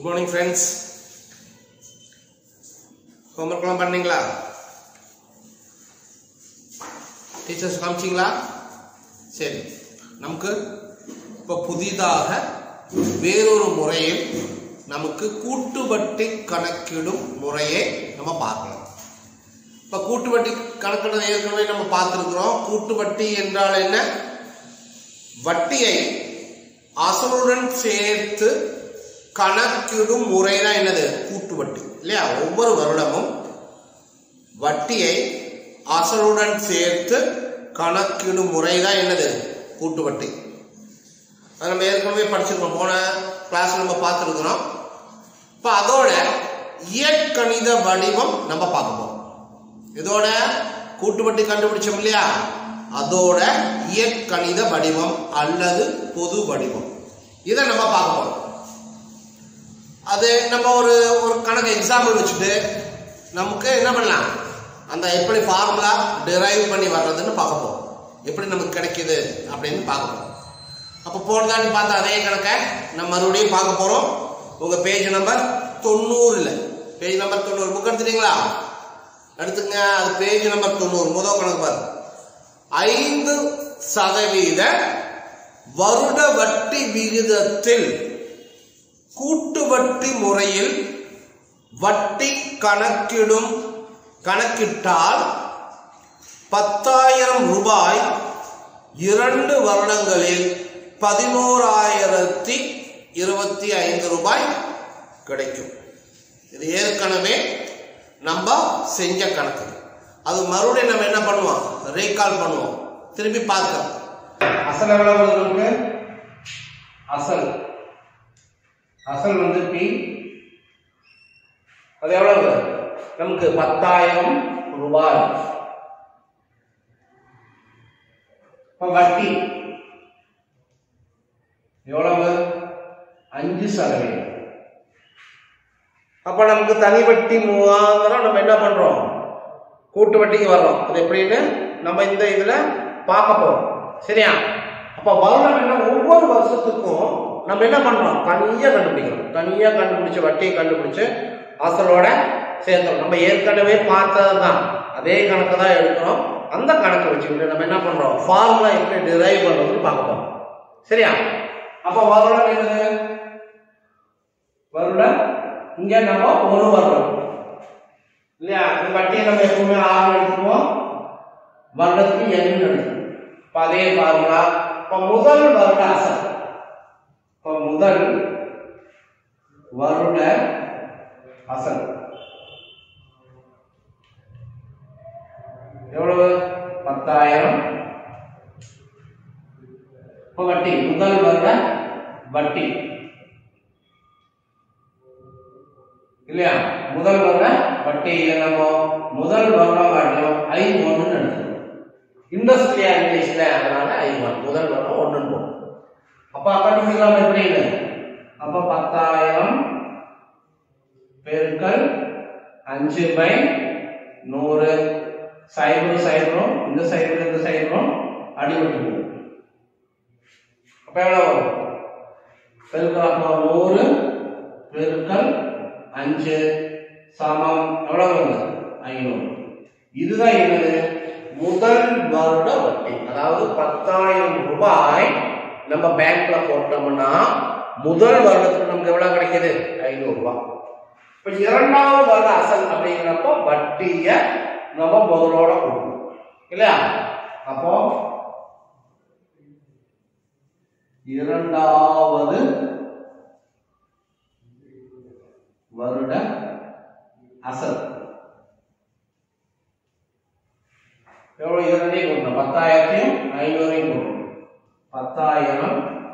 Morning friends ஹோம்ஒர்க்லாம் பண்ணீங்களா teachers காமிச்சிங்களா சரி நமக்கு இப்போ புதிதாக வேறொரு முறையில் நமக்கு கூட்டுவட்டி கணக்கிடும் முறையை நம்ம பார்க்கலாம் இப்போ கூட்டுவட்டி கணக்கிடுறது ஏற்கனவே நம்ம பார்த்துருக்குறோம் கூட்டுவட்டி என்றால் என்ன வட்டியை அசலுடன் சேர்த்து கணக்கிடும் முறை தான் என்னது கூட்டு வட்டி இல்லையா ஒவ்வொரு வருடமும் வட்டியை அசலுடன் சேர்த்து கணக்கிடும் முறை தான் என்னது கூட்டு வட்டி அது நம்ம ஏற்கனவே படிச்சிருக்கோம் போன கிளாஸ் நம்ம பார்த்துருக்குறோம் இப்போ அதோட இயற்கணித வடிவம் நம்ம பார்க்க போறோம் இதோட கூட்டு வட்டி கண்டுபிடிச்சோம் இல்லையா அதோட இயற்கணித வடிவம் அல்லது பொது வடிவம் இதை நம்ம பார்க்க போறோம் அது நம்ம ஒரு ஒரு கணக்கு எக்ஸாம்பிள் வச்சுட்டு நமக்கு என்ன பண்ணலாம் அந்த எப்படி ஃபார்முலா டிரைவ் பண்ணி வர்றதுன்னு பார்க்க போறோம் எப்படி நமக்கு கிடைக்குது அப்படின்னு பார்க்க போறோம் அப்போ போனதாண்டி பார்த்த அதே கணக்கை நம்ம மறுபடியும் பார்க்க போறோம் உங்க பேஜ் நம்பர் தொண்ணூறுல பேஜ் நம்பர் தொண்ணூறு புக் எடுத்துட்டீங்களா எடுத்துங்க அது பேஜ் நம்பர் தொண்ணூறு முதல் கணக்கு பாரு ஐந்து சதவீத வருட வட்டி விகிதத்தில் கூட்டு வட்டி முறையில் வட்டி கணக்கிடும் கணக்கிட்டால் பத்தாயிரம் ரூபாய் இரண்டு வருடங்களில் பதினோராயிரத்தி இருபத்தி ஐந்து ரூபாய் கிடைக்கும் இது ஏற்கனவே நம்ம செஞ்ச கணக்கு அது மறுபடியும் நம்ம என்ன பண்ணுவோம் ரீகால் பண்ணுவோம் திரும்பி பார்க்கலாம் அசல் எவ்வளவு வருது நமக்கு அசல் அசல் வந்து பி அது எவ்வளவு நமக்கு பத்தாயிரம் ரூபாய் இப்ப வட்டி எவ்வளவு அஞ்சு சதவீதம் அப்ப நமக்கு தனி வட்டி மூவாயிரம் நம்ம என்ன பண்றோம் கூட்டு வட்டிக்கு வர்றோம் அது எப்படின்னு நம்ம இந்த இதுல பார்க்க போறோம் சரியா அப்ப வருடம் என்ன ஒவ்வொரு வருஷத்துக்கும் நம்ம என்ன பண்றோம் தனியா கண்டுபிடிக்கிறோம் தனியா கண்டுபிடிச்சு வட்டியை கண்டுபிடிச்சு அசலோட சேர்த்தோம் நம்ம ஏற்கனவே பார்த்தது தான் அதே கணக்கு தான் எடுக்கிறோம் அந்த கணக்கை வச்சுக்கிட்டு நம்ம என்ன பண்றோம் ஃபார்முலா எப்படி டிரைவ் பண்றதுன்னு பார்க்க போறோம் சரியா அப்ப வருடம் என்னது வருடம் இங்க நம்ம ஒரு வருடம் இல்லையா இந்த வட்டியை நம்ம எப்பவுமே ஆறு எடுத்துக்குவோம் வருடத்துக்கு எண்ணு எடுத்துக்கணும் இப்ப அதே ஃபார்முலா இப்ப முதல் வருட அசல் இப்ப முதல் வருட அசல் எவ்வளவு பத்தாயிரம் இப்ப வட்டி முதல் வருட வட்டி இல்லையா முதல் வருட வட்டி நம்ம முதல் வருடம் வருடம் ஐ ஒன்று எடுத்துக்கணும் இண்டஸ்ட்ரியா இங்கிலீஷ்ல அதனால ஐ ஒன் முதல் வருடம் ஒன்று போகும் அப்ப கண்டுபிடிக்கலாம் எப்படி இல்லை அப்ப பத்தாயிரம் பெருக்கல் அஞ்சு பை நூறு சைபரும் சைபரும் இந்த சைபரும் இந்த சைபரும் அடிபட்டு போகும் அப்ப எவ்வளவு வரும் பெருக்கல் நூறு பெருக்கல் அஞ்சு சமம் எவ்வளவு வருது ஐநூறு இதுதான் என்னது முதல் வருட வட்டி அதாவது பத்தாயிரம் ரூபாய் நம்ம பேங்க்ல போட்டோம்னா முதல் வருடத்துக்கு நமக்கு எவ்வளவு கிடைக்குது ஐநூறு ரூபாய் இப்ப இரண்டாவது வருட அசல் அப்படிங்கிறப்போ வட்டிய நம்ம முதலோட கொடுக்கணும் இல்லையா அப்போ இரண்டாவது வருட அசல் எவ்வளவு இரண்டையும் கொடுக்கணும் பத்தாயிரத்தையும் ஐநூறையும் கொடுக்கணும் பத்தாயிரம்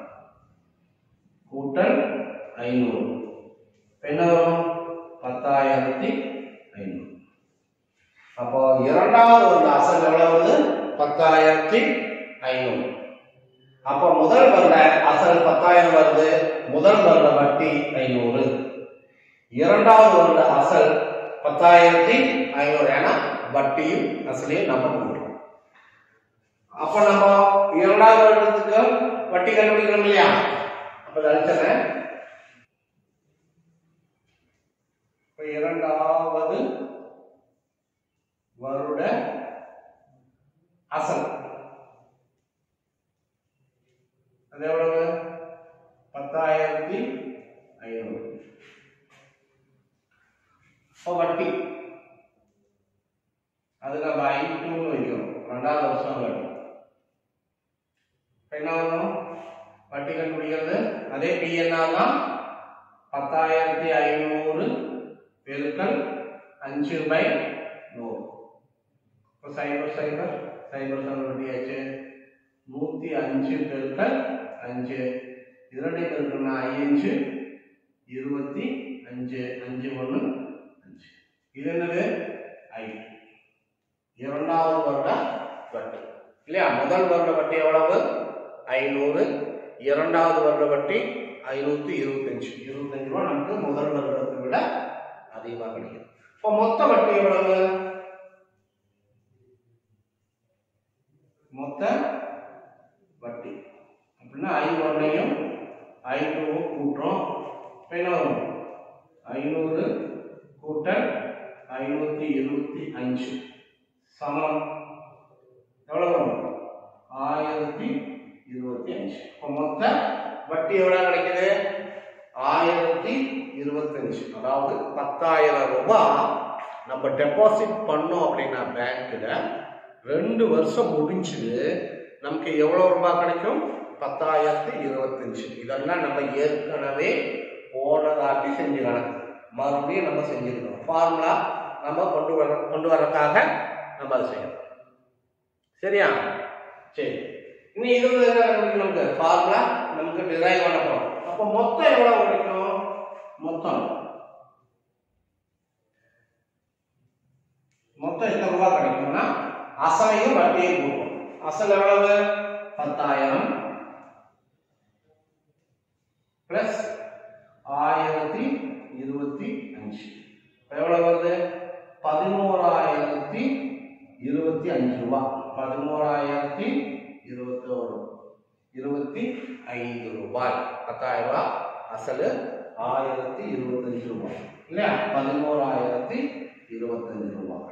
கூட்டல் ஐநூறு என்ன வரும் பத்தாயிரத்தி ஐநூறு அப்போ இரண்டாவது வருட அசல் எவ்வளவு வருது பத்தாயிரத்தி ஐநூறு அப்போ முதல் வருட அசல் பத்தாயிரம் வருது முதல் வருட வட்டி ஐநூறு இரண்டாவது வருட அசல் பத்தாயிரத்தி ஐநூறு ஏன்னா வட்டியும் அசலையும் நம்ம கொடுக்குறோம் அப்ப நம்ம இரண்டாவது வருடத்துக்கு வட்டி கண்டுபிடிக்கிறோம் இல்லையா அப்ப அழிச்சன இரண்டாவது வருட அசல் அது எவ்வளவு பத்தாயிரத்தி ஐநூறு இப்போ வட்டி அது நம்ம ஐநூறு வைக்கிறோம் ரெண்டாவது வருஷம் வட்டி இப்ப என்ன வரும் வட்டி கண்டுபிடிக்கிறது அதே பிஎன்ஆர் தான் பத்தாயிரத்தி ஐநூறு பெருக்கல் அஞ்சு பை நூறு இப்போ சைபர் சைபர் சைபர் சைபர் வட்டியாச்சு நூற்றி அஞ்சு பெருக்கல் அஞ்சு இரண்டு பெருக்கல்னா ஐயஞ்சு இருபத்தி அஞ்சு அஞ்சு ஒன்று அஞ்சு இது என்னது ஐ இரண்டாவது வருட வட்டி இல்லையா முதல் வருட வட்டி எவ்வளவு ஐநூறு இரண்டாவது வருட வட்டி ஐநூத்தி இருபத்தஞ்சு இருபத்தஞ்சு ரூபா நமக்கு முதல் வருடத்தை விட அதிகமாக கிடைக்கும் இப்போ மொத்த வட்டி எவ்வளவு மொத்த வட்டி அப்படின்னா ஐ ஒன்னையும் ஐ டூவும் கூட்டுறோம் இப்போ என்ன வரும் ஐநூறு கூட்டல் ஐநூத்தி இருபத்தி அஞ்சு சமம் எவ்வளவு வரும் ஆயிரத்தி இருபத்தி அஞ்சு இப்போ மொத்த வட்டி எவ்வளவு கிடைக்குது ஆயிரத்தி இருபத்தஞ்சு அதாவது பத்தாயிரம் ரூபாய் நம்ம டெபாசிட் பண்ணோம் அப்படின்னா பேங்க்ல ரெண்டு வருஷம் முடிஞ்சுது நமக்கு எவ்வளவு ரூபாய் கிடைக்கும் பத்தாயிரத்தி இருபத்தஞ்சு இதெல்லாம் நம்ம ஏற்கனவே போனதாட்டி செஞ்சு கணக்கு மறுபடியும் நம்ம செஞ்சிருக்கோம் ஃபார்முலா நம்ம கொண்டு வர கொண்டு வரக்காக நம்ம அதை செய்யணும் சரியா சரி இனி இதுல என்ன கிடைக்கும் நமக்கு ஃபார்முலா நமக்கு டிரைவ் பண்ண போறோம் அப்போ மொத்தம் எவ்வளவு கிடைக்கும் மொத்தம் மொத்தம் எத்தனை ரூபாய் கிடைக்கும்னா அசலையும் வட்டியையும் கூட்டும் அசல் எவ்வளவு பத்தாயிரம் பிளஸ் ஆயிரத்தி இருபத்தி அஞ்சு எவ்வளவு வருது பதினோராயிரத்தி இருபத்தி அஞ்சு ரூபாய் பதினோராயிரத்தி இருபத்தி ஒரு இருபத்தி ஐந்து ரூபாய் பத்தாயிரம் ரூபாய் அசலு ஆயிரத்தி இருபத்தஞ்சு ரூபாய் இல்லையா பதினோராயிரத்தி இருபத்தஞ்சு ரூபாய்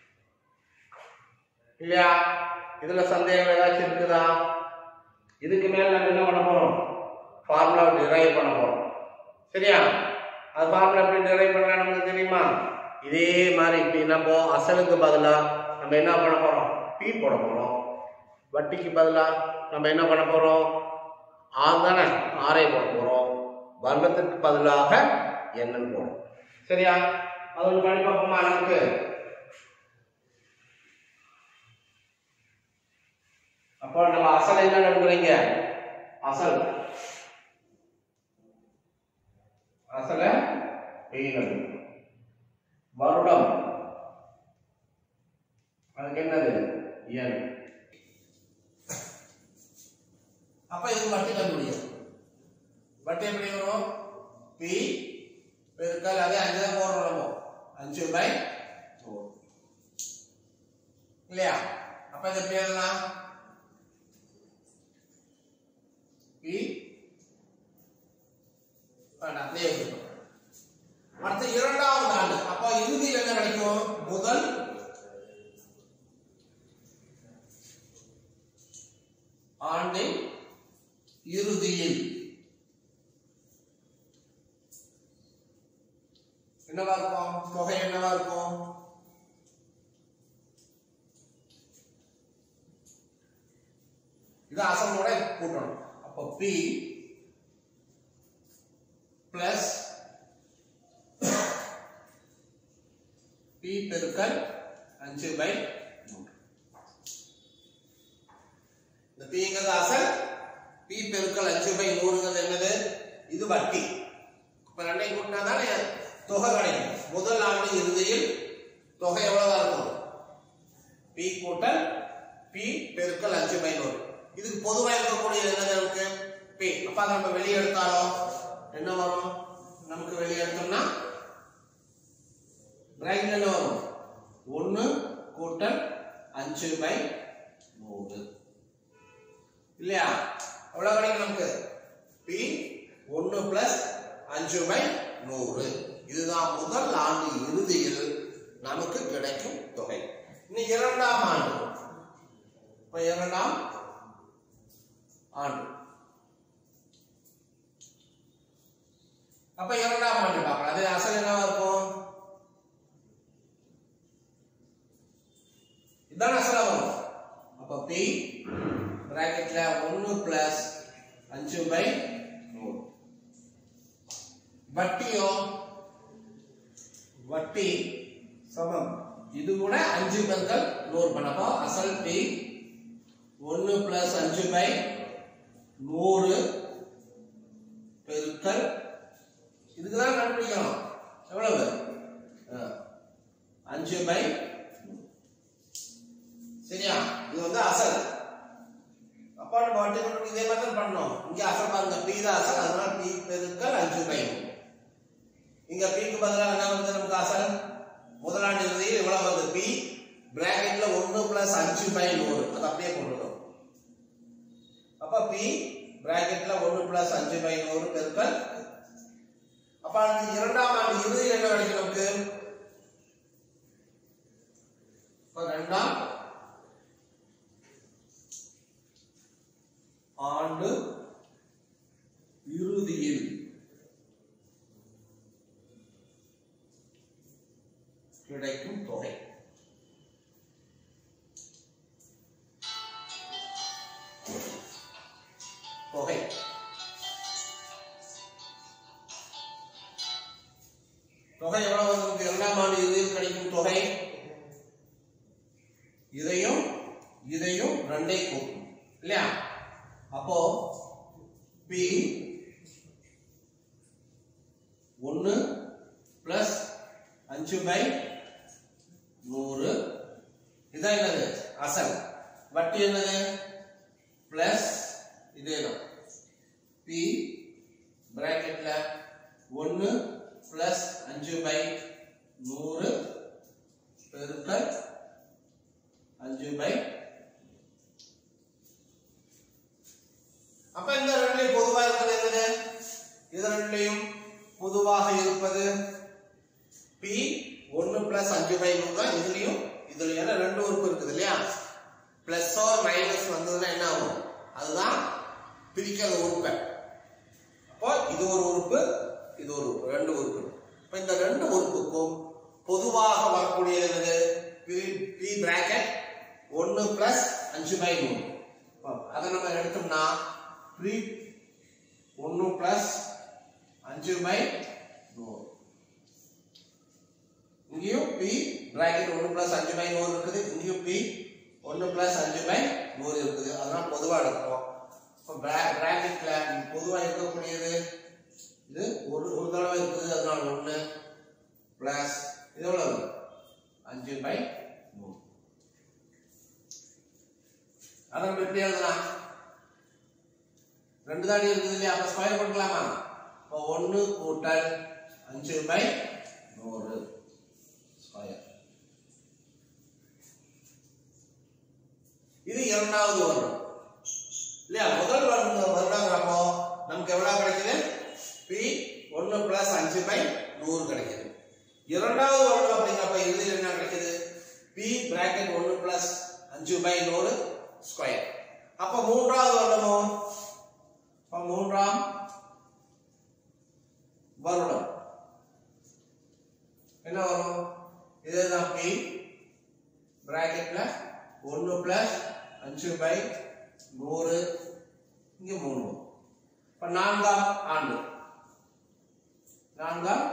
இல்லையா இதுல சந்தேகம் ஏதாச்சும் இருக்குதா இதுக்கு மேல நம்ம என்ன பண்ண போறோம் ஃபார்முலா டிரைவ் பண்ண போறோம் சரியா அது ஃபார்முலா எப்படி டிரைவ் பண்ண நமக்கு தெரியுமா இதே மாதிரி இப்படி நம்ம அசலுக்கு பதிலா நம்ம என்ன பண்ண போறோம் பி போட போறோம் வட்டிக்கு பதிலா நம்ம என்ன பண்ண போறோம் ஆறு தானே ஆரே போட போறோம் வர்ணத்துக்கு பதிலாக என்னன்னு போடும் சரியா அது ஒன்று பண்ணி பார்ப்போமா நமக்கு அப்போ நம்ம அசல் என்ன எடுக்கிறீங்க அசல் அசல பெய்கிறது வருடம் அதுக்கு என்னது என் அப்ப இது வட்டி கண்டுபிடிக்கும் வட்டி எப்படி வரும் பி பெருக்கல் அதே அஞ்சு தான் போடுறோம் நம்ம அஞ்சு பை நூறு இல்லையா அப்ப இது எப்படி எழுதலாம் பி வேண்டாம் அப்படியே வச்சுக்கோ அடுத்த இரண்டாவது ஆண்டு அப்ப இறுதியில் என்ன கிடைக்கும் முதல் ஆண்டின் இறுதியில் என்னவா இருக்கும் தொகை என்னவா இருக்கும் இது அசலோட கூட்டணும் அப்போ பி பிளஸ் பி பெருக்கல் அஞ்சு பை நூறு இந்த பிங்கிறது அசல் பி பெருக்கல் அஞ்சு பை நூறுங்கிறது என்னது இது வட்டி இப்ப ரெண்டையும் கூட்டினா தானே தொகை கிடைக்கும் முதல் ஆண்டு இறுதியில் தொகை எவ்வளவா இருக்கும் பி கூட்டல் பி பெருக்கல் அஞ்சு பை நூறு இதுக்கு பொதுவாக இருக்கக்கூடிய என்னது நமக்கு பி அப்ப அதை நம்ம வெளியே எடுத்தாலும் என்ன வரும் நமக்கு வெளியே எடுத்தோம்னா பிராக்கெட்ல என்ன வரும் ஒன்று கூட்டல் அஞ்சு பை நூறு இல்லையா எவ்வளவு கிடைக்கும் நமக்கு பி ஒன்று பிளஸ் அஞ்சு பை நூறு இதுதான் முதல் ஆண்டு இறுதியில் நமக்கு கிடைக்கும் தொகை இனி இரண்டாம் ஆண்டு இப்ப இரண்டாம் ஆண்டு அப்ப இரண்டாம் ஆண்டு பார்க்கலாம் அது அசல் என்னவா இருக்கும் இதான் அசலா வரும் அப்ப பி பிராக்கெட்ல ஒன்னு பிளஸ் அஞ்சு பை நூறு வட்டியோ வட்டி சமம் இது கூட அஞ்சு பெருக்கல் நூறு பண்ணப்போ அசல் பி ஒன்னு பிளஸ் அஞ்சு பை நூறு பெருக்கல் இதுக்கு தான் கண்டுபிடிக்கணும் எவ்வளவு ஆ. அஞ்சு பை சரியா இது வந்து அசல் அப்பா நம்ம வட்டி கண்டுபிடி இதே மாதிரி தான் பண்ணணும் இங்க அசல் பாருங்க பி தான் அசல் அதனால பி பெருக்கல் அஞ்சு பை இங்க பிக்கு பதிலாக என்ன வந்து நமக்கு அசல் முதலாண்டு இறுதியில் எவ்வளவு வருது பி பிராக்கெட்ல ஒன்னு பிளஸ் அஞ்சு பை நூறு அது அப்படியே போட்டுக்கணும் அப்ப பி பிராக்கெட்ல ஒன்னு பிளஸ் அஞ்சு பை நூறு பெருக்கல் அப்ப அடுத்து இரண்டாம் ஆண்டு இறுதியில் என்ன கிடைக்கும் நமக்கு இப்ப ரெண்டாம் ஆண்டு இறுதியில் கிடைக்கும் தொகை தொகை தொகை எவ்வளவு வந்து நமக்கு இரண்டாம் ஆண்டு இறுதியில் கிடைக்கும் தொகை இதையும் இதையும் ரெண்டை கூட்டும் இல்லையா அப்போ பி ஒன்னு பிளஸ் அஞ்சு பை நூறு இதான் என்னது அசல் வட்டி என்னது பிளஸ் இதே தான் பி பிராக்கெட்ல ஒன்னு பிளஸ் அஞ்சு பை நூறு பெருக்கல் அஞ்சு பை அப்ப இந்த ரெண்டுலையும் பொதுவாக இருக்கிறது என்னது இது ரெண்டுலையும் பொதுவாக இருப்பது பி ஒன்னு பிளஸ் அஞ்சு பை நூறு தான் இதுலயும் இதுல ஏன்னா ரெண்டு உறுப்பு இருக்குது இல்லையா பிளஸ் ஆர் மைனஸ் வந்ததுன்னா என்ன ஆகும் அதுதான் பிரிக்கிற உறுப்பை அப்போ இது ஒரு உறுப்பு இது ஒரு உறுப்பு ரெண்டு உறுப்பு இப்ப இந்த ரெண்டு உறுப்புக்கும் பொதுவாக வரக்கூடியது என்னது பி பி பிராக்கெட் ஒன்னு பிளஸ் அஞ்சு பை நூறு அப்ப அதை நம்ம எடுத்தோம்னா த்ரீ ஒன்னு பிளஸ் அஞ்சு பை நூறு இங்கேயும் பி பிராக்கெட் ஒன்று பிளஸ் அஞ்சு பை நூறு இருக்குது இங்கேயும் பி ஒன்று பிளஸ் அஞ்சு பை நூறு இருக்குது அதெல்லாம் பொதுவாக எடுக்கிறோம் இப்போ பிராக்கெட்ல பொதுவாக இருக்கக்கூடியது இது ஒரு ஒரு தடவை இருக்குது அதனால ஒன்று பிளஸ் இது எவ்வளவு அஞ்சு பை நூறு அதை நம்ம எப்படி எழுதலாம் ரெண்டு தாடி இருக்குது இல்லையா அப்ப ஸ்கொயர் பண்ணலாமா இப்போ ஒன்று கூட்டல் அஞ்சு பை நூறு ஸ்கொயர் இது இரண்டாவது வருடம் இல்லையா முதல் வருடம் வருடங்கிறப்போ நமக்கு எவ்வளவு கிடைக்குது பி ஒன்னு பிளஸ் அஞ்சு பை நூறு கிடைக்குது இரண்டாவது வருடம் அப்படிங்கிறப்ப இறுதியில் என்ன கிடைக்குது பி பிராக்கெட் ஒன்னு பிளஸ் அஞ்சு பை நூறு ஸ்கொயர் அப்ப மூன்றாவது வருடமோ அப்ப மூன்றாம் வருடம் என்ன வரும் இதுதான் பி பிராக்கெட்ல ஒன்னு பிளஸ் அஞ்சு பை நூறு இங்க மூணு இப்ப நான்காம் ஆண்டு நான்காம்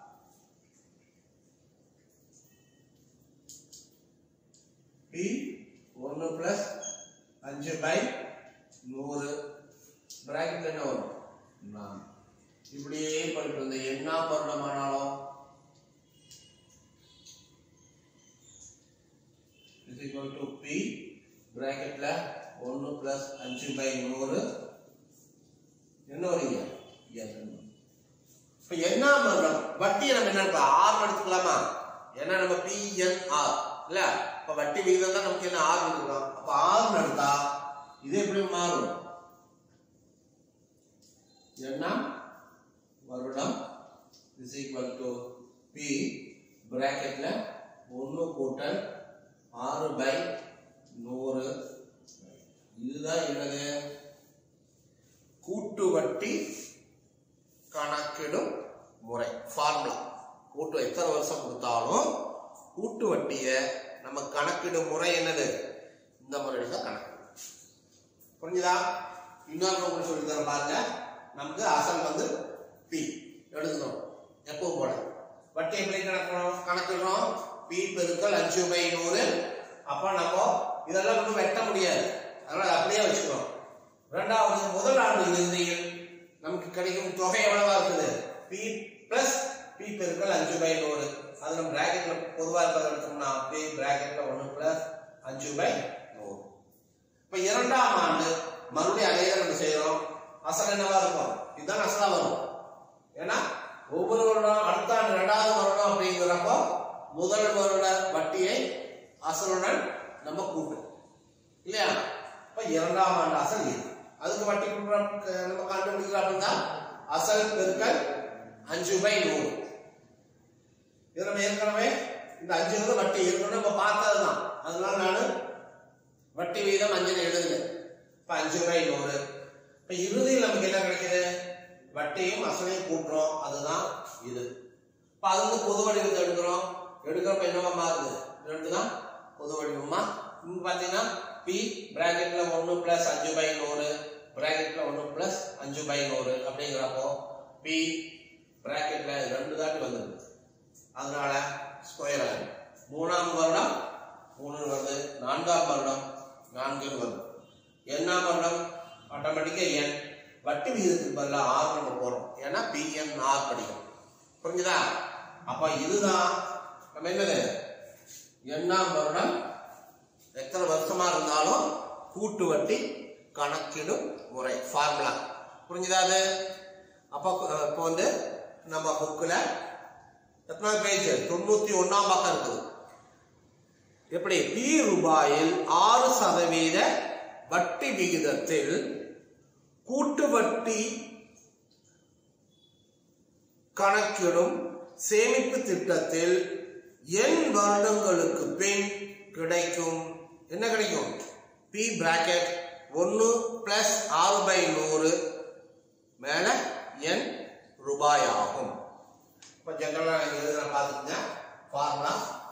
பி ஒன்னு பிளஸ் அஞ்சு பை நூறு பிராக்கெட் என்ன வரும் நான் இப்படியே பண்ணிட்டு வந்த என்ன வருடமானாலும் is equal to P பிராக்கெட்ல ஒன்னு பிளஸ் அஞ்சு பை நூறு என்ன வரீங்க இப்ப என்ன வருடம் வட்டியை நம்ம என்ன எடுக்கலாம் ஆர் எடுத்துக்கலாமா ஏன்னா நம்ம பிஎன்ஆர் இல்ல இப்ப வட்டி விகிதம் தான் நமக்கு என்ன ஆர் எடுக்கலாம் அப்ப ஆர் எடுத்தா இது எப்படி மாறும் என்ன வருடம் இஸ் ஈக்குவல் டு பி பிராக்கெட்ல ஒன்று கூட்டல் ஆறு பை நூறு இதுதான் என்னது கூட்டு வட்டி கணக்கிடும் முறை ஃபார்முலா கூட்டு எத்தனை வருஷம் கொடுத்தாலும் கூட்டு வட்டியை நம்ம கணக்கிடும் முறை என்னது இந்த முறையில் தான் கணக்கு புரிஞ்சுதா இன்னொரு உங்களுக்கு சொல்லி தர பாருங்க நமக்கு அசல் வந்து பி எழுதணும் எப்பவும் போல வட்டி எப்படி கணக்கணும் கணக்கிடணும் பி பெருக்கல் அஞ்சு பை நூறு அப்ப நம்ம இதெல்லாம் ஒன்றும் வெட்ட முடியாது அதனால அப்படியே வச்சுக்கணும் ரெண்டாவது முதல் ஆண்டு இறுதியில் நமக்கு கிடைக்கும் தொகை எவ்வளவா இருக்குது பி பிளஸ் பி பெருக்கல் அஞ்சு பை நூறு அது நம்ம பிராக்கெட்ல பொதுவாக இருக்கிறத எடுத்தோம்னா பி பிராக்கெட்ல ஒன்று பிளஸ் அஞ்சு பை நூறு இப்ப இரண்டாம் ஆண்டு மறுபடியும் அதே தான் நம்ம செய்யறோம் அசல் என்னவா இருக்கும் இதுதான் அசலா வரும் ஏன்னா ஒவ்வொரு வருடம் அடுத்த ஆண்டு ரெண்டாவது வருடம் அப்படிங்கிறப்போ முதல் வருட வட்டியை அசலுடன் நம்ம கூட்டும் இல்லையா இப்ப இரண்டாம் ஆண்டு அசல் இது அதுக்கு வட்டி கொடுக்குற நம்ம கண்டுபிடிக்கிறோம் அப்படின்னா அசல் பெருக்கல் அஞ்சு பை நூறு இது நம்ம ஏற்கனவே இந்த அஞ்சு வந்து வட்டி ஏற்கனவே நம்ம பார்த்ததுதான் அதனால நான் வட்டி வீதம் அஞ்சுன்னு எழுதுங்க இப்ப அஞ்சு பை நூறு இப்ப இறுதியில் நமக்கு என்ன கிடைக்குது வட்டியும் அசலையும் கூட்டுறோம் அதுதான் இது இப்ப அது வந்து பொது வடிவத்தை எடுக்கிறோம் எடுக்கிறப்ப என்னவா மாறுது ரெண்டு தான் பொது வடிவமா இங்க பாத்தீங்கன்னா பி பிராக்கெட்ல ஒன்னு பிளஸ் அஞ்சு பை நூறு பிராக்கெட்ல ஒன்னு பிளஸ் அஞ்சு பை நூறு அப்படிங்கிறப்போ பி பிராக்கெட்ல ரெண்டு தாட்டி வந்தது அதனால ஸ்கொயர் ஆகும் மூணாம் வருடம் மூணு வருது நான்காம் வருடம் நான்கு வருது எண்ணாம் வருடம் ஆட்டோமேட்டிக்கா என் வட்டி விகிதத்துக்கு பதிலாக ஆறு நம்ம போறோம் ஏன்னா பிஎன் ஆர் படிக்கும் புரிஞ்சுதா அப்ப இதுதான் நம்ம என்னது எண்ணாம் வருடம் எத்தனை வருஷமா இருந்தாலும் கூட்டு வட்டி கணக்கிடும் முறை ஃபார்முலா புரிஞ்சுதா அது அப்போ இப்போ வந்து நம்ம புக்கில் எத்தனாவது பேஜ் தொண்ணூத்தி ஒன்னாம் பக்கம் இருக்குது எப்படி பி ரூபாயில் ஆறு சதவீத வட்டி விகிதத்தில் கூட்டு வட்டி கணக்கிடும் சேமிப்பு திட்டத்தில் என் வருடங்களுக்கு பின் கிடைக்கும் என்ன கிடைக்கும் பி பிராக்கெட் ஒன்று பிளஸ் ஆறு பை நூறு மேல என் ரூபாய் ஆகும் இப்போ ஜென்ரலாக நீங்கள் எழுதுற பார்த்துக்கங்க ஃபார்முலா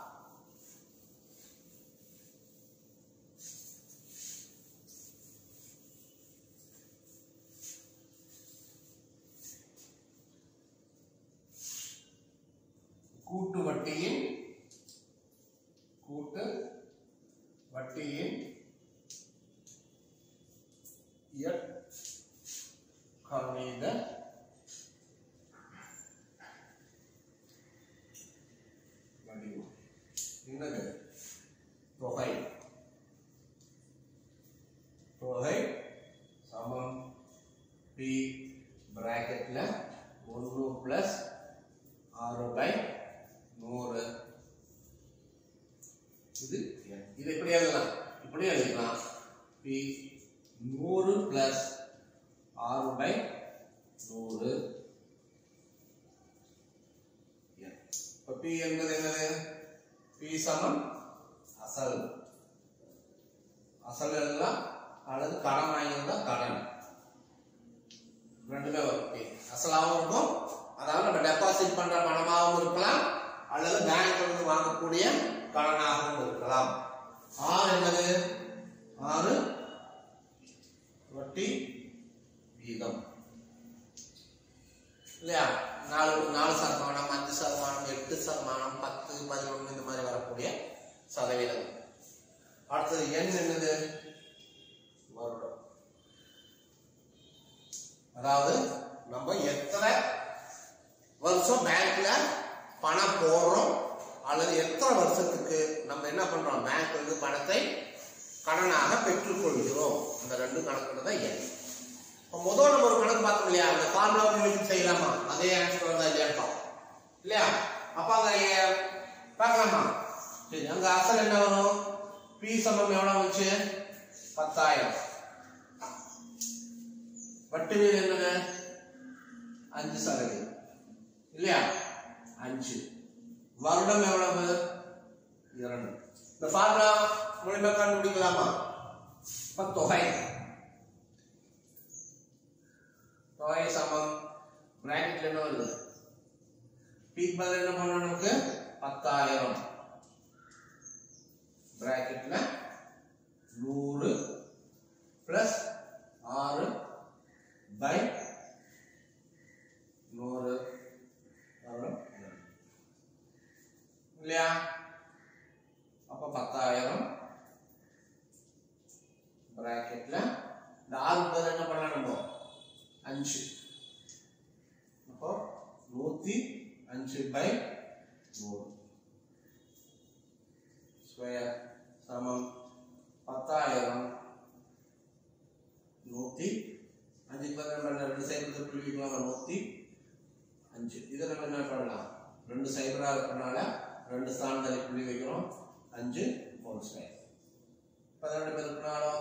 கூட்டு வட்டியின் கூட்டு வட்டியின் கணித வடிவம் என்னது தொகை தொகை சமம் பி பிராக்கெட்ல ஒன்று பிளஸ் ஆறு பை நூறு இது n. இது எப்படி எழுதலாம் இப்படி எழுதிக்கலாம் பி நூறு பிளஸ் ஆறு பை நூறு n. இப்ப பி என்பது என்னது பி சமம் அசல் அசல் எழுதலாம் அல்லது கடன் வாங்கியிருந்தா கடன் ரெண்டுமே வரும் P. அசலாவும் இருக்கும் அதாவது நம்ம டெபாசிட் பண்ற பணமாகவும் இருக்கலாம் அல்லது பேங்க்ல இருந்து வாங்கக்கூடிய கடனாகவும் இருக்கலாம் ஆறு என்னது ஆறு வட்டி வீதம் இல்லையா நாலு நாலு சதமானம் அஞ்சு சதமானம் எட்டு சதமானம் பத்து பதினொன்று இந்த மாதிரி வரக்கூடிய சதவீதம் அடுத்தது எண் என்னது வருடம் அதாவது நம்ம எத்தனை வருஷம் பேங்க்ல பணம் போடுறோம் அல்லது எத்தனை வருஷத்துக்கு நம்ம என்ன பண்றோம் பேங்க்ல இருந்து பணத்தை கடனாக பெற்றுக்கொள்கிறோம் இந்த ரெண்டு கணக்குல தான் எண் இப்போ முதல் நம்ம ஒரு கணக்கு பார்த்தோம் இல்லையா அந்த ஃபார்முலா உபயோகித்து செய்யலாமா அதே ஆன்சர் வருதா இல்லையான்னு பார்ப்போம் இல்லையா அப்ப அங்க எ- பார்க்கலாமா சரி அங்க அசல் என்ன வரும் பி சமம் எவ்வளவு வந்துச்சு பத்தாயிரம் வட்டி வீதம் என்னது அஞ்சு சதவீதம் இல்லையா அஞ்சு வருடம் எவ்வளவு இரண்டு இந்த ஃபார்முலா மூலியமா கண்டுபிடிக்கலாமா இப்ப தொகை தொகை சமம் பிராக்கெட்ல என்ன வருது பீக் பதில் என்ன பண்ணணும் நமக்கு பத்தாயிரம் பிராக்கெட்ல நூறு பிளஸ் ஆறு பை நூறு அவ்வளோ இல்லையா அப்ப பத்தாயிரம் பிராக்கெட்ல இந்த ஆறு பதில் என்ன பண்ணலாம் நம்ம அஞ்சு அப்போ நூத்தி அஞ்சு பை நூறு ஸ்கொயர் சமம் பத்தாயிரம் நூத்தி அஞ்சு பேர் நம்ம என்ன ரெண்டு சைபர் புள்ளிக்கலாம் நூத்தி அஞ்சு இதை நம்ம என்ன பண்ணலாம் ரெண்டு சைபரா இருக்கனால ரெண்டு ஸ்தானத்தில் புள்ளி வைக்கிறோம் அஞ்சு ஹோல் ஸ்கொயர் பதினெண்டு பேர் இருக்கனாலும்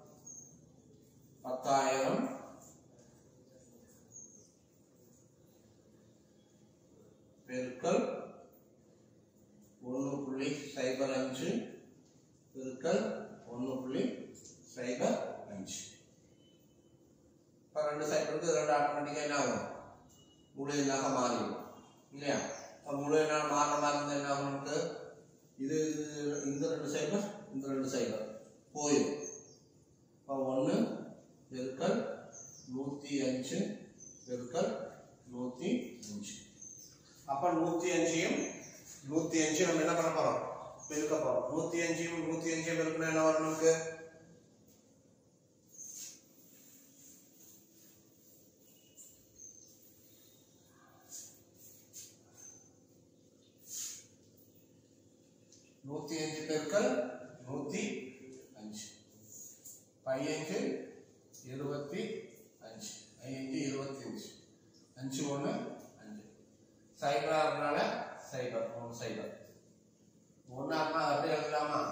பத்தாயிரம் பெருக்கல் ஒன்று புள்ளி சைபர் அஞ்சு பெருக்கல் ஒன்று புள்ளி சைபர் அஞ்சு இப்போ ரெண்டு சைபருக்கு ரெண்டு ஆட்டோமேட்டிக்காக என்ன ஆகும் முழு எண்ணாக மாறிடும் இல்லையா இப்போ முழு எண்ணாக மாறின மாதிரி இருந்தால் என்ன ஆகும் நமக்கு இது இது- இந்த ரெண்டு சைபர் இந்த ரெண்டு சைபர் போயிடும் இப்போ ஒன்று பெருக்கல் நூற்றி அஞ்சு பெருக்கல் நூற்றி அஞ்சு அப்ப நூத்தி அஞ்சையும் நூத்தி அஞ்சு நம்ம என்ன பண்ண போறோம் பெருக்க போறோம் நூத்தி அஞ்சையும் நூத்தி அஞ்சையும் பெருக்கணும் என்ன வரும் நமக்கு நூத்தி அஞ்சு பெருக்கல் நூத்தி அஞ்சு பையஞ்சு இருபத்தி அஞ்சு ஐயஞ்சு இருபத்தி அஞ்சு அஞ்சு ஒன்று அஞ்சு சைபரா இருக்கனால சைபர் மூணு சைபர் ஒன்றா இருந்தா அப்படியே எழுதலாமா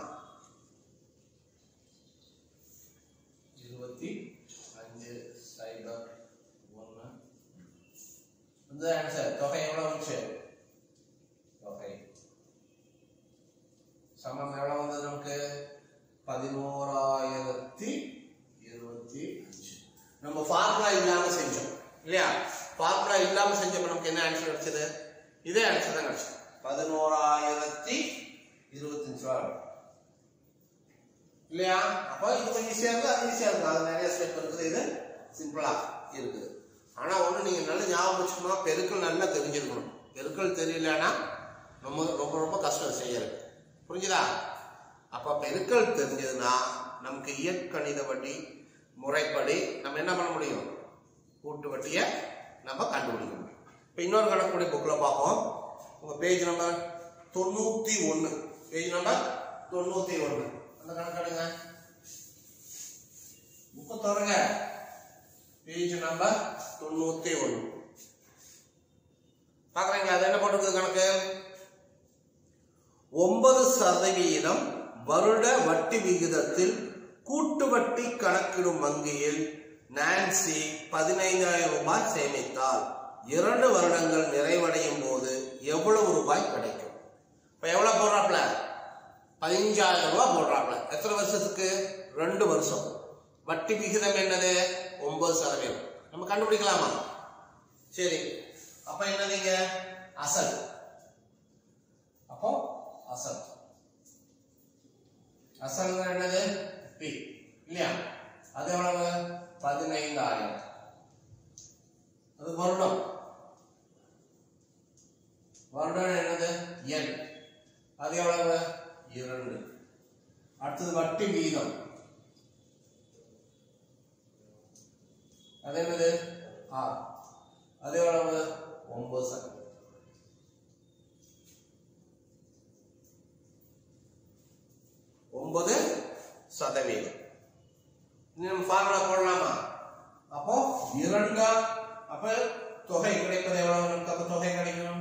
இருபத்தி அஞ்சு சைபர் ஒன்று இந்த ஆன்சர் தொகை எவ்வளோ வந்துச்சு தொகை சமம் எவ்வளவு வந்தது நமக்கு பதினோராயிரத்தி இருபத்தி அஞ்சு நம்ம ஃபார்முலா இல்லாம செஞ்சோம் இல்லையா ஃபார்முலா இல்லாம செஞ்சப்ப நமக்கு என்ன ஆன்சர் கிடைச்சது இதே ஆன்சர் தான் கிடைச்சது பதினோராயிரத்தி இருபத்தஞ்சு ரூபா இல்லையா அப்ப இது கொஞ்சம் ஈஸியா இருக்கு அது ஈஸியா இருக்கு அது நிறைய ஸ்டெப் இருக்குது இது சிம்பிளா இருக்குது ஆனா ஒண்ணு நீங்க நல்ல ஞாபகம் வச்சுக்கணும் பெருக்கல் நல்லா தெரிஞ்சிருக்கணும் பெருக்கல் தெரியலன்னா ரொம்ப ரொம்ப ரொம்ப கஷ்டம் செய்யறது புரிஞ்சுதா அப்ப பெருக்கல் தெரிஞ்சதுன்னா நமக்கு இயற்கணித வட்டி முறைப்படி நம்ம என்ன பண்ண முடியும் கூட்டு வட்டியை நம்ம கண்டுபிடிக்க முடியும் இப்போ இன்னொரு கணக்குடைய புக்கில் பார்ப்போம் உங்க பேஜ் நம்பர் தொண்ணூத்தி ஒன்று பேஜ் நம்பர் தொண்ணூத்தி ஒன்று அந்த கணக்கு எடுங்க புக்கு தொடங்க பேஜ் நம்பர் தொண்ணூத்தி ஒன்று பார்க்குறீங்க அது என்ன போட்டிருக்குது கணக்கு ஒன்பது சதவீதம் வருட வட்டி விகிதத்தில் கூட்டு வட்டி கணக்கிடும் வங்கியில் நான்சி பதினைந்தாயிரம் ரூபாய் சேமித்தால் இரண்டு வருடங்கள் நிறைவடையும் போது எவ்வளவு ரூபாய் கிடைக்கும் இப்ப எவ்வளவு போடுறாப்ல பதினஞ்சாயிரம் ரூபாய் போடுறாப்ல எத்தனை வருஷத்துக்கு ரெண்டு வருஷம் வட்டி விகிதம் என்னது ஒன்பது சதவீதம் நம்ம கண்டுபிடிக்கலாமா சரி அப்ப என்னதுங்க அசல் அப்போ அசல் அசல் என்னது பி இல்லையா அது எவ்வளவு பதினைந்தாயிரம் அது வருடம் வருடம் என்னது என் அது எவ்வளவு இரண்டு அடுத்தது வட்டி வீதம் அது என்னது ஆறு அது எவ்வளவு ஒன்பது சதவீதம் ஒன்பது சதவீதம் இனி நம்ம ஃபார்முலா போடலாமா அப்போ இரண்டா அப்ப தொகை கிடைப்பது எவ்வளவு நமக்கு அப்ப தொகை கிடைக்கும்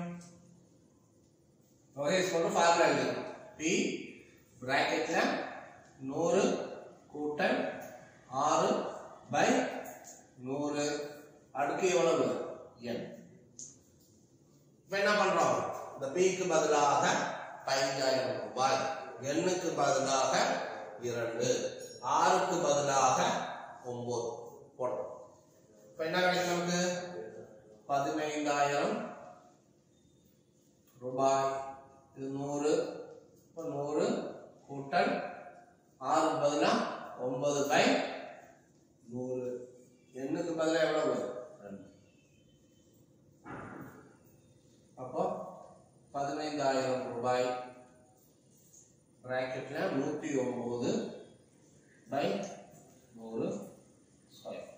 தொகை சொல்ற ஃபார்முலா எழுதணும் பி பிராக்கெட்ல நூறு கூட்டல் ஆறு பை நூறு அடுக்கு எவ்வளவு என் இப்ப என்ன பண்றோம் இந்த பிக்கு பதிலாக பதினஞ்சாயிரம் ரூபாய் எண்ணுக்கு பதிலாக இரண்டு ஆறுக்கு பதிலாக ஒன்பது போடுறோம் இப்ப என்ன கிடைக்கும் நமக்கு பதினைந்தாயிரம் ரூபாய் இது நூறு இப்போ நூறு கூட்டல் ஆறு பதிலா ஒன்பது பை நூறு எண்ணுக்கு பதிலா எவ்வளவு ரெண்டு அப்போ பதினைந்தாயிரம் ரூபாய் பிராக்கெட்ல நூத்தி ஒன்பது பை நூறு ஸ்கொயர்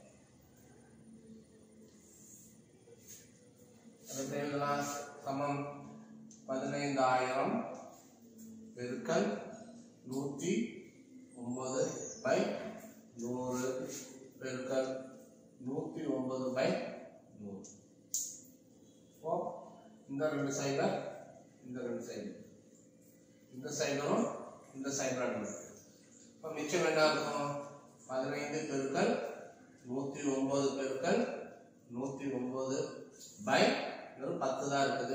அதுக்கு எழுதலாம் சமம் பதினைந்தாயிரம் பெருக்கல் நூற்றி ஒன்பது பை நூறு பெருக்கல் நூற்றி ஒன்பது பை நூறு இப்போ இந்த ரெண்டு சைடில் இந்த ரெண்டு சைடு இந்த சைடும் இந்த சைடும் ரெண்டு இப்போ மிச்சம் என்ன இருக்கும் பதினைந்து பெருக்கல் நூற்றி ஒன்பது பெருக்கல் நூற்றி ஒன்பது பை வெறும் பத்து தான் இருக்குது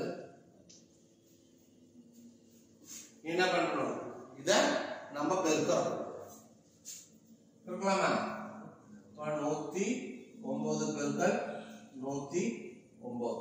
என்ன பண்ணணும் இத நம்ம பெருக்கிறோம் இருக்கலாமா இப்போ நூத்தி ஒன்பது பெருக்கல் நூத்தி ஒன்பது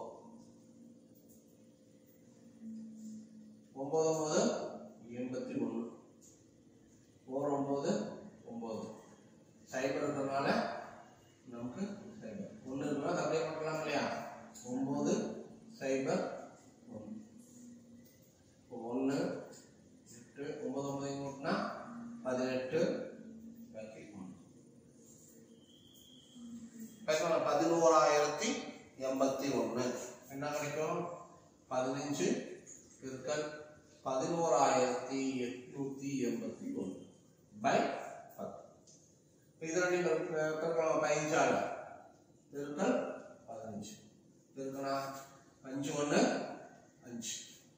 ஒன்பது ஒன்பது எண்பத்தி ஒன்று ஓர் ஒன்பது ஒன்பது சைபர் இருக்கிறதுனால நமக்கு சைபர் ஒன்று இருக்கிறது அப்படியே பண்ணலாம் இல்லையா ஒன்பது சைபர் ஒன்று இப்போ ஒன்று எட்டு ஒன்பது ஒன்பது கூட்டினா பதினெட்டு பாக்கி ஒன்று இப்போ பதினோராயிரத்தி எண்பத்தி ஒன்று என்ன கிடைக்கும் பதினஞ்சு பெருக்கல் பதினோராயிரத்தி எட்நூத்தி எண்பத்தி ஒன்று பை பத்து இப்போ இது ரெண்டு பெருக்கலாம் பதினஞ்சால பெருக்கல் பதினஞ்சு பெருக்கலாம் அஞ்சு ஒன்று அஞ்சு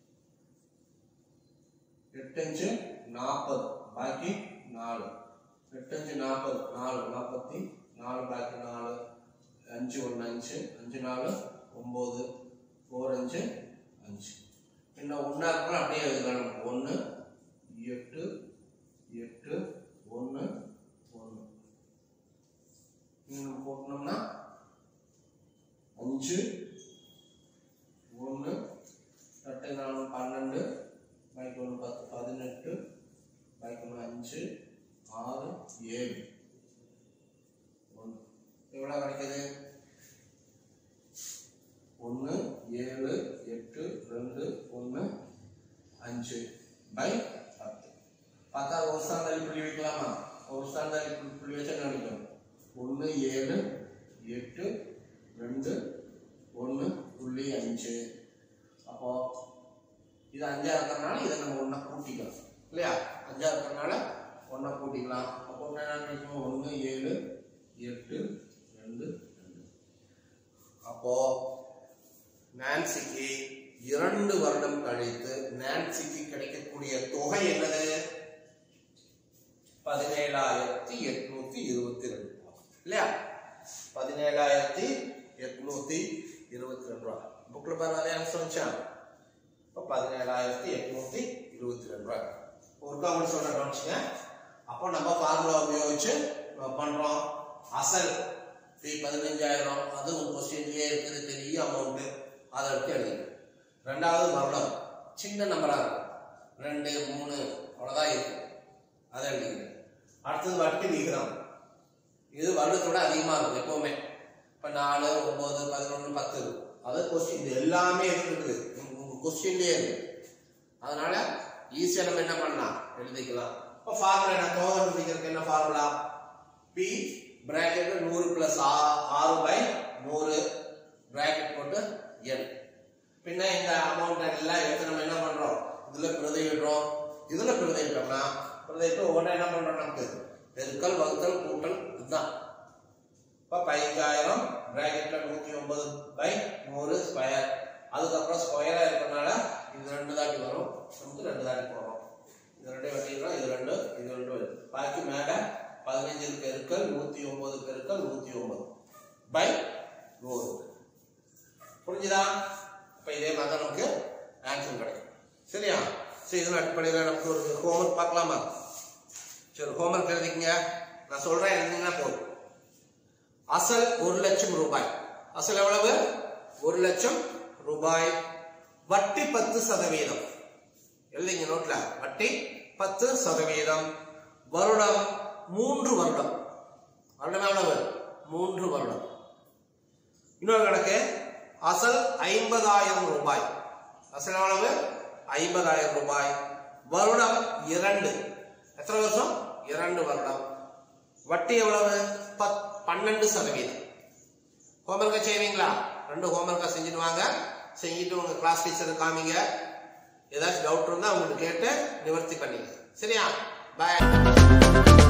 எட்டஞ்சு நாற்பது பாக்கி நாலு எட்டஞ்சு நாற்பது நாலு நாற்பத்தி நாலு பாக்கி நாலு அஞ்சு ஒன்று அஞ்சு அஞ்சு நாலு ஒம்பது ஃபோர் அஞ்சு அஞ்சு இன்னும் ஒன்றா இருக்கணும் அப்படியே எழுதலாம் ஒன்று எட்டு எட்டு ஒன்று ஒன்று இன்னும் போட்டோம்னா அஞ்சு ஒன்று எட்டு நாலு பன்னெண்டு பைக் ஒன்று பத்து பதினெட்டு பைக் ஒன்று அஞ்சு ஆறு ஏழு ஒன்று எவ்வளோ கிடைக்குது ஒன்று ஏழு எட்டு ரெண்டு ஒன்று அஞ்சு பை பத்து பார்த்தா ஒரு ஸ்தானதாரி புள்ளி வைக்கலாமா ஒரு ஸ்தானதாரி புள்ளி புள்ளி வச்சா நினைக்கும் ஒன்று ஏழு எட்டு ரெண்டு ஒன்று புள்ளி அஞ்சு அப்போ இது அஞ்சா இருக்கிறனால இதை நம்ம ஒன்றா கூட்டிக்கலாம் இல்லையா அஞ்சா இருக்கிறனால ஒன்றா கூட்டிக்கலாம் அப்போ என்ன கிடைக்கும் ஒன்று ஏழு எட்டு ரெண்டு ரெண்டு அப்போ நான்சிக்கு இரண்டு வருடம் கழித்து நான்சிக்கு கிடைக்கக்கூடிய தொகை என்னது பதினேழாயிரத்தி எட்நூத்தி இருபத்தி ரெண்டு ரூபா இல்லையா பதினேழாயிரத்தி எட்நூத்தி இருபத்தி ரெண்டு ரூபா புக்ல பாருங்க ஆன்சர் வந்துச்சா இப்போ பதினேழாயிரத்தி எட்நூத்தி இருபத்தி ரெண்டு ரூபாய் ஒரு கவுண்ட் சொல்றேன் வச்சுங்க அப்போ நம்ம ஃபார்முலா உபயோகிச்சு நம்ம பண்றோம் அசல் பி பதினஞ்சாயிரம் அது உங்க கொஸ்டின்லயே இருக்குது பெரிய அமௌண்ட் அதை எடுத்து எழுதுங்க ரெண்டாவது வருடம் சின்ன நம்பரா இருக்கும் ரெண்டு மூணு அவ்வளவுதான் இருக்கும் அதை எழுதிங்க அடுத்தது வட்டி விகிதம் இது வருடத்தோட அதிகமா இருக்கும் எப்பவுமே இப்ப நாலு ஒன்பது பதினொன்று பத்து அது கொஸ்டின் எல்லாமே இருக்குது உங்க கொஸ்டின்லயே இருக்கு அதனால ஈஸியா நம்ம என்ன பண்ணலாம் எழுதிக்கலாம் இப்போ ஃபார்முலா என்ன தொகை கண்டுபிடிக்கிறதுக்கு என்ன ஃபார்முலா பி பிராக்கெட் நூறு பிளஸ் ஆறு பை நூறு பிராக்கெட் போட்டு என் பின்ன இந்த அமௌண்ட் எல்லாம் எடுத்து நம்ம என்ன பண்றோம் இதுல பிரதியிடுறோம் இதுல பிரதியிட்டோம்னா பிரதியிட்டு ஒவ்வொன்றா என்ன பண்றோம் நமக்கு பெருக்கல் வகுத்தல் கூட்டல் இதுதான் இப்போ பதினஞ்சாயிரம் பிராக்கெட்ல நூத்தி ஒன்பது பை நூறு ஸ்கொயர் அதுக்கப்புறம் ஸ்கொயரா இருக்கறனால இது ரெண்டு தாட்டி வரும் நமக்கு ரெண்டு தாட்டி போடுறோம் இது ரெண்டு வெட்டிடுறோம் இது ரெண்டு இது ரெண்டு வருது. பாக்கி மேல பதினஞ்சு பெருக்கல் நூத்தி ஒன்பது பெருக்கல் நூத்தி ஒன்பது பை நூறு புரிஞ்சுதா இப்ப இதே மாதிரி நமக்கு ஆன்சர் கிடைக்கும் சரியா சரி இதன் அடிப்படையில் நமக்கு ஒரு ஹோம்ஒர்க் பார்க்கலாமா சரி ஹோம்ஒர்க் எழுதிக்கங்க நான் சொல்றேன் எழுதிங்கன்னா போதும் அசல் ஒரு லட்சம் ரூபாய் அசல் எவ்வளவு ஒரு லட்சம் ரூபாய் வட்டி பத்து சதவீதம் எழுதிங்க நோட்ல வட்டி பத்து சதவீதம் வருடம் மூன்று வருடம் வருடம் எவ்வளவு மூன்று வருடம் இன்னொரு கணக்கு அசல் ஐம்பதாயிரம் ரூபாய் அசல் எவ்வளவு ஐம்பதாயிரம் ரூபாய் வருடம் இரண்டு எத்தனை வருஷம் இரண்டு வருடம் வட்டி எவ்வளவு பத் பன்னெண்டு சதவீதம் ஹோம்ஒர்க்கை செய்வீங்களா ரெண்டு ஹோம்ஒர்க்கை செஞ்சுட்டு வாங்க செஞ்சுட்டு உங்க கிளாஸ் டீச்சர் காமிங்க ஏதாச்சும் டவுட் இருந்தா உங்களுக்கு கேட்டு நிவர்த்தி பண்ணிங்க சரியா பாய்